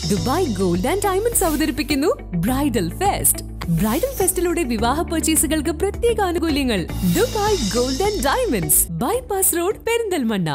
Dubai gold and diamonds അവതരിപ്പിക്കുന്നു bridal fest bridal ഫെസ്റ്റിലൂടെ വിവാഹ പർച്ചേസുകൾക്ക് പ്രത്യേക ആനുകൂല്യങ്ങൾ Dubai gold and diamonds bypass road Perinthalmanna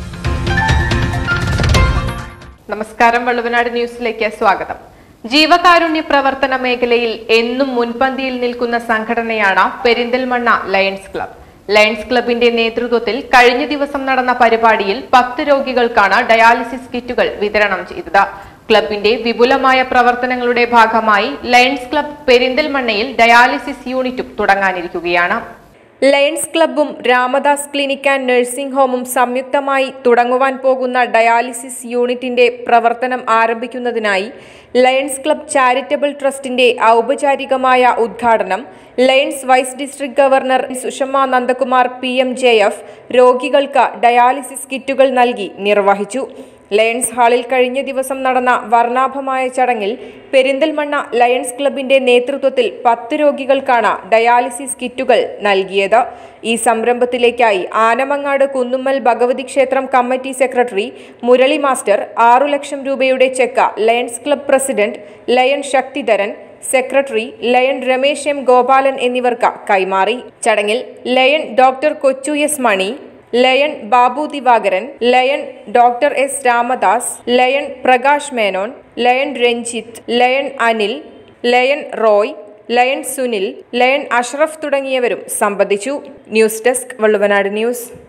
നമസ്കാരം വള്ളുവനാട് ന്യൂസിലേക്ക് സ്വാഗതം ജീവകാരുണ്യ പ്രവർത്തന മേഖലയിൽ എന്നും മുൻപന്തിയിൽ നിൽക്കുന്ന സംഘടനയാണ് പെരിന്തൽമണ്ണ ലയൺസ് ക്ലബ് ലയൺസ് ക്ലബിന്റെ നേതൃത്വത്തിൽ കഴിഞ്ഞ ദിവസം നടന്ന പരിപാടിയിൽ പത്ത് രോഗികൾക്കാണ് ഡയാലിസിസ് കിറ്റുകൾ വിതരണം ചെയ്തത് ക്ലബിന്റെ വിപുലമായ പ്രവർത്തനങ്ങളുടെ ഭാഗമായി ലയൺസ് ക്ലബ് പെരിന്തൽമണ്ണയിൽ ഡയാലിസിസ് യൂണിറ്റും തുടങ്ങാനിരിക്കുകയാണ് ലയൺസ് ക്ലബ്ബും രാമദാസ് ക്ലിനിക് ആൻഡ് നഴ്സിംഗ് ഹോമും സംയുക്തമായി തുടങ്ങുവാൻ പോകുന്ന ഡയാലിസിസ് യൂണിറ്റിന്റെ പ്രവർത്തനം ആരംഭിക്കുന്നതിനായി ലയൺസ് ക്ലബ് ചാരിറ്റബിൾ ട്രസ്റ്റിന്റെ ഔപചാരികമായ ഉദ്ഘാടനം Lions vice district governor Sushama Nandakumar P M J F രോഗികൾക്ക് ഡയാലിസിസ് കിറ്റുകൾ നൽകി നിർവഹിച്ചു ലയൺസ് ഹാളിൽ കഴിഞ്ഞ ദിവസം നടന്ന വർണ്ണാഭമായ ചടങ്ങിൽ പെരിന്തൽമണ്ണ ലയൺസ് ക്ലബിന്റെ നേതൃത്വത്തിൽ പത്ത് രോഗികൾക്കാണ് ഡയാലിസിസ് കിറ്റുകൾ നൽകിയത് ഈ സംരംഭത്തിലേക്കായി ആനമങ്ങാട് കുന്നുമ്മൽ ഭഗവതി ക്ഷേത്രം കമ്മിറ്റി സെക്രട്ടറി മുരളി മാസ്റ്റർ ആറു ലക്ഷം രൂപയുടെ cheque Lions club president lion Sakthidharan secretary lion Ramesh M Gopalan എന്നിവർക്ക് കൈമാറി ചടങ്ങിൽ lion doctor Kochu S Mani lion Babu Divakaran lion doctor S Ramadas lion Prakash Menon lion Ranjith lion Anil lion Roy lion Sunil lion Ashraf തുടങ്ങിയവരും സംബന്ധിച്ചു ന്യൂസ് ഡെസ്ക് വള്ളുവനാട് ന്യൂസ്